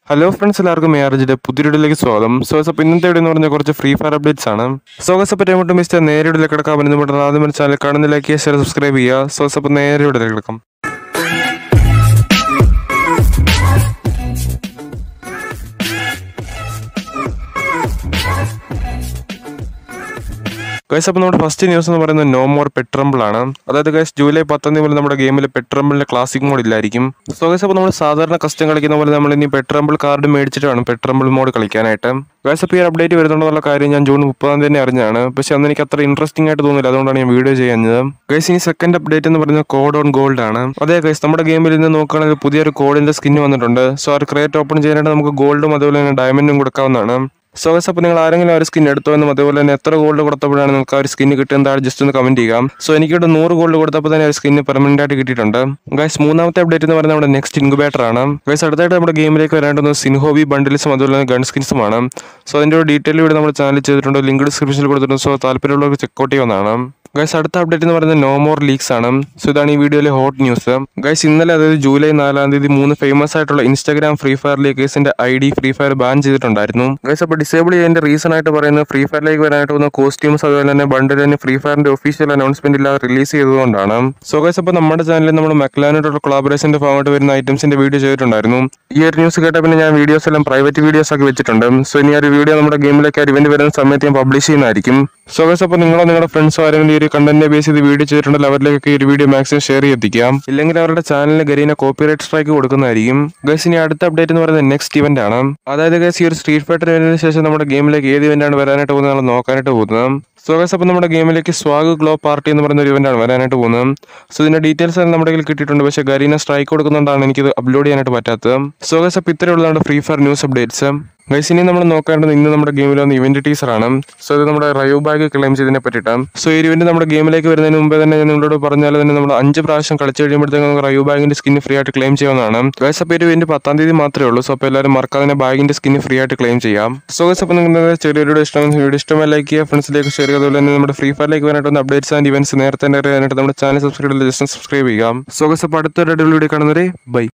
hello friends എല്ലാവർക്കും മേയാർജിയുടെ പുതിയ വീഡിയോയിലേക്ക് സ്വാഗതം സോ അപ്പോൾ ഇന്നത്തെ വീഡിയോ എന്ന് പറഞ്ഞാൽ കുറച്ച് ഫ്രീ ഫയർ അപ്ഡേറ്റ്സ് ആണ് സോ അപ്പോൾ ടൈം മിസ്റ്റർ നേരെ വീഡിയോയിലേക്ക് കിടക്കാൻ ബന്ധപ്പെട്ടാൽ ആദ്യം ഒരു ചാനൽ കാണുന്നില്ലെങ്കിൽ ഷെയർ സബ്സ്ക്രൈബ് ചെയ്യുക സോ അപ്പോൾ നേരെ വീഡിയോയിലേക്ക് കിടക്കാം ഗൈസ് അപ്പോൾ നമ്മുടെ ഫസ്റ്റ് ന്യൂസ് എന്ന് പറയുന്നത് നോ മോർ പെട്രംബിൾ ആണ് അതായത് ഗൈസ് ജൂലൈ പത്താം തീയതി മുതൽ നമ്മുടെ ഗെയിമിൽ പെട്രംബിളിന്റെ ക്ലാസിക് മോഡ് ഇല്ലായിരിക്കും സോ ഗൈസ് അപ്പോൾ നമ്മൾ സാധാരണ കസ്റ്റം കളിക്കുന്ന പോലെ നമ്മൾ ഇനി പെട്രംബിൾ കാർഡ് മേടിച്ചിട്ട് വേണം പെട്രംബിൾ മോഡ് കളിക്കാനായിട്ട് ഗൈസ് അപ്പോൾ ഈ അപ്ഡേറ്റ് വരുന്നുണ്ടെന്നുള്ള കാര്യം ഞാൻ ജൂൺ മുപ്പതാം തീയതി അറിഞ്ഞാണ് പക്ഷെ അന്ന് എനിക്ക് അത്ര ഇൻട്രസ്റ്റിംഗ് ആയിട്ട് തോന്നില്ല അതുകൊണ്ടാണ് ഞാൻ വീഡിയോ ചെയ്യുന്നത് ഗൈസ് ഇനി സെക്കൻഡ് അപ്ഡേറ്റ് എന്ന് പറയുന്നത് കോഡ് ഓൺ ഗോൾഡ് ആണ് അതെ ഗൈസ് നമ്മുടെ ഗെയിമിൽ ഇന്ന് നോക്കുകയാണെങ്കിൽ പുതിയൊരു കോഡിന്റെ സ്കിൻ വന്നിട്ടുണ്ട് സോ ആ ക്രിയേറ്റ് ഓപ്പൺ ചെയ്യാനായിട്ട് നമുക്ക് ഗോൾഡും അതുപോലെ തന്നെ ഡയമണ്ടും കൊടുക്കാവുന്നതാണ് സോ ഗൈസ് അപ്പോൾ നിങ്ങൾ ആരെങ്കിലും ആ ഒരു സ്കിൻ എടുത്തോ എന്നും അതുപോലെ തന്നെ എത്ര ഗോൾഡ് കൊടുത്തപ്പോഴാണ് നിങ്ങൾക്ക് ആ ഒരു സ്കിന്ന് കിട്ടിയത് താഴെ ജസ്റ്റ് ഒന്ന് കമന്റ് ചെയ്യാം സോ എനിക്കിവിടെ നൂറ് ഗോൾഡ് കൊടുത്തപ്പോൾ തന്നെ ആ ഒരു സ്കിന്ന് പെർമനന്റ് ആയിട്ട് കിട്ടിയിട്ടുണ്ട് ഗൈസ് മൂന്നാമത്തെ അപ്ഡേറ്റ് എന്ന് പറയുന്നത് നമ്മുടെ നെക്സ്റ്റ് ഇൻക്യുബേറ്റർ ആണ് ഗൈസ് അടുത്തായിട്ട് നമ്മുടെ ഗെയിമിലേക്ക് വരേണ്ടുന്നത് സിൻഹോബി ബണ്ടിൽസും അതുപോലെ തന്നെ ഗൺ സ്കിൻസുമാണ് സോ അതിന്റെ ഒരു ഡീറ്റെയിൽ വീഡിയോ നമ്മുടെ ചാനൽ ചെയ്തിട്ടുണ്ട് ലിങ്ക് ഡിസ്ക്രിപ്ഷനിൽ കൊടുത്തിട്ടുണ്ട് സോ താല്പര്യമുള്ളവർക്ക് ചെക്കൗട്ട് ചെയ്യാവുന്നതാണ് ഗൈസ് അടുത്ത അപ്ഡേറ്റ് എന്ന് പറയുന്നത് നോ മോർ ലീക്സ് ആണ് സോ ഇതാണ് ഈ വീഡിയോയിലെ ഹോട്ട് ന്യൂസ് ഗൈസ് ഇന്നലെ അതായത് ജൂലൈ നാലാം തീയതി മൂന്ന് ഫേമസ് ആയിട്ടുള്ള ഇൻസ്റ്റാഗ്രാം ഫ്രീ ഫയർ ലീക്കേഴ്സിന്റെ I D Free Fire ban ചെയ്തിട്ടുണ്ടായിരുന്നു ഗൈസ് അപ്പോൾ ഡിസേബിൾ ചെയ്യുന്നതിന്റെ റീസൺ ആയിട്ട് പറയുന്നത് ഫ്രീ ഫയറിലേക്ക് വരാനായിട്ട് വന്ന കോസ്റ്റ്യൂംസ് അതുപോലെ തന്നെ ബണ്ടിൽ തന്നെ ഫ്രീ ഫയറിന്റെ ഒഫീഷ്യൽ അനൗൺസ്മെന്റ് ഇല്ലാതെ റിലീസ് ചെയ്തതുകൊണ്ടാണ് സോ ഗൈസ് അപ്പോൾ നമ്മുടെ ചാനലിൽ നമ്മൾ മെക്ലാനായിട്ടുള്ള കൊളാബറേഷന്റെ ഭാഗമായിട്ട് വരുന്ന ഐറ്റംസിന്റെ വീഡിയോ ചെയ്തിട്ടുണ്ടായിരുന്നു ഈ ഒരു ന്യൂസ് കേട്ട പിന്നെ ഞാൻ വീഡിയോസ് എല്ലാം പ്രൈവറ്റ് വീഡിയോസ് ആക്കി വെച്ചിട്ടുണ്ട് സോ ഇനി ആ ഒരു വീഡിയോ നമ്മുടെ ഗെയിമിലേക്ക് ആ ഇവന്റ് വരുന്ന സമയത്ത് ഞാൻ പബ്ലിഷ് ചെയ്യുന്നതായിരിക്കും സോ ഗൈസ് അപ്പോൾ നിങ്ങളോ നിങ്ങളുടെ ഫ്രണ്ട്സോ ആരെങ്കിലും ഈ ഒരു കണ്ടന്റിനെ ബേസ് ചെയ്ത് വീഡിയോ ചെയ്തിട്ടുണ്ടെങ്കിൽ അവരിലേക്ക് ഈ ഒരു വീഡിയോ മാക്സിമം ഷെയർ ചെയ്തെത്തിക്കാം ഇല്ലെങ്കിൽ അവരുടെ ചാനലിന് ഗരീന കോപ്പിറൈറ്റ് സ്ട്രൈക്ക് കൊടുക്കുന്നതായിരിക്കും ഗൈസ് ഇനി അടുത്ത അപ്ഡേറ്റ് എന്ന് പറയുന്നത് നെക്സ്റ്റ് ഇവന്റ് ആണ് അതായത് ഗൈസ് ഈ ഒരു സ്ട്രീറ്റ് ഫൈറ്റർ ഇവന്റിന് ശേഷം നമ്മുടെ ഗെയിമിലേക്ക് ഏത് ഇവന്റ് ആണ് വരാനായിട്ട് പോകുന്നത് നമ്മൾ നോക്കാനായിട്ട് പോകുന്നത് സോ ഗൈസ് അപ്പോൾ നമ്മുടെ ഗെയിമിലേക്ക് സ്വാഗ് ഗ്ലോ പാർട്ടി എന്ന് പറയുന്ന ഒരു ഇവന്റ് ആണ് വരാനായിട്ട് പോകുന്നത് സോ ഇതിന്റെ ഡീറ്റെയിൽസ് എല്ലാം നമ്മുടെ കയ്യിൽ കിട്ടിയിട്ടുണ്ട് പക്ഷേ ഗരീന സ്ട്രൈക്ക് കൊടുക്കുന്നതുകൊണ്ടാണ് എനിക്കിത് അപ്ലോഡ് ചെയ്യാനായിട്ട് പറ്റാത്തത് സോ ഗൈസ് അപ്പോൾ ഇത്രയുള്ളതാണ് Free Fire news updates guys ഇനി നമ്മൾ നോക്കേണ്ടത് ഇന്ന് നമ്മുടെ ഗെയിമിൽ വന്ന ഇവന്റ് ടീസർ ആണ് സോ ഇത് നമ്മുടെ റയോ ബാഗ് ക്ലെയിം ചെയ്തതിനെ പറ്റിയിട്ടാണ് സോ ഈ ഇവന്റ് നമ്മുടെ ഗെയിമിലേക്ക് വരുന്നതിന് മുമ്പേ തന്നെ ഞാൻ നിങ്ങളോട് പറഞ്ഞാൽ തന്നെ നമ്മൾ അഞ്ച് പ്രാവശ്യം കളിച്ച് കഴിയുമ്പോഴത്തേക്ക് നമുക്ക് റയോ ബാഗിന്റെ സ്കിൻ ഫ്രീ ആയിട്ട് ക്ലെയിം ചെയ്യാവുന്നതാണ് ഗൈസ് അപ്പോൾ ഈ ഇവന്റ് പത്താം തീയതി മാത്രമേ ഉള്ളൂ സോ അപ്പോൾ എല്ലാവരും മറക്കാതെ തന്നെ ബാഗിന്റെ സ്കിൻ ഫ്രീ ആയിട്ട് ക്ലെയിം ചെയ്യാം സോ ഗൈസ് അപ്പോൾ നിങ്ങൾക്ക് ചെറിയൊരു വീഡിയോ ഇഷ്ടം വീഡിയോ ഇഷ്ടമായി ലൈക്ക് ചെയ്യുക ഫ്രണ്ട്സിലേക്ക് ഷെയർ ചെയ്യുക അതുപോലെ തന്നെ നമ്മുടെ ഫ്രീ ഫയറിലേക്ക് വരാനായിട്ട് വന്ന അപ്ഡേറ്റ്സ് ആൻഡ് ഇവന്റ്സ് നേരത്തെ തന്നെ അറിയാനായിട്ട് നമ്മുടെ ചാനൽ സബ്സ്ക്രൈബ് ജസ്റ്റ് സബ്സ്ക്രൈബ് ചെയ്യാം സോ ഗൈസ് അപ്പോൾ അടുത്തൊരു അടിപൊളി വീഡിയോ കാണുന്നവരെ ബൈ